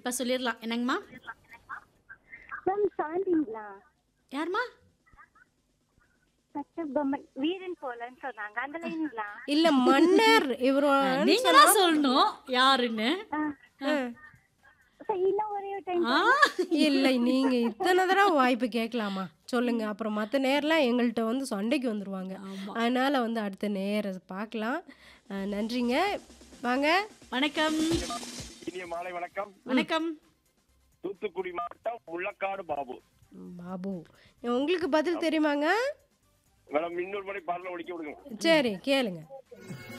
இப்ப சொல்லிடலாம் என்னங்கம்மா மேம் சாந்திங்களா யாரும்மா கட்டபொம்மன் வீரன் போலன்னு சொன்னாங்க அந்த லைனுங்களா இல்ல மன்னர் இவரு நீங்க தான் சொல்லணும் யாருன்னு சரி இன்னும் ஒரே ஒரு டைம் ஆ, இல்லை நீங்க இத்தனை தடவை வாய்ப்பு கேட்கலாமா சொல்லுங்க அப்புறம் மற்ற நேரெலாம் எங்கள்கிட்ட வந்து சண்டைக்கு வந்துருவாங்க ஆமா. அதனால வந்து அடுத்த நேர பார்க்கலாம் அஹ், நன்றிங்க வாங்க வணக்கம் இனிய மாலை வணக்கம் வணக்கம் தூத்துக்குடி மாவட்டம் முள்ளக்காடு பாபு பாபு உங்களுக்கு பதில் தெரியுமாங்க மேடம் இன்னொரு மணி பாடல ஒழிக்க விடுங்க சரி கேளுங்க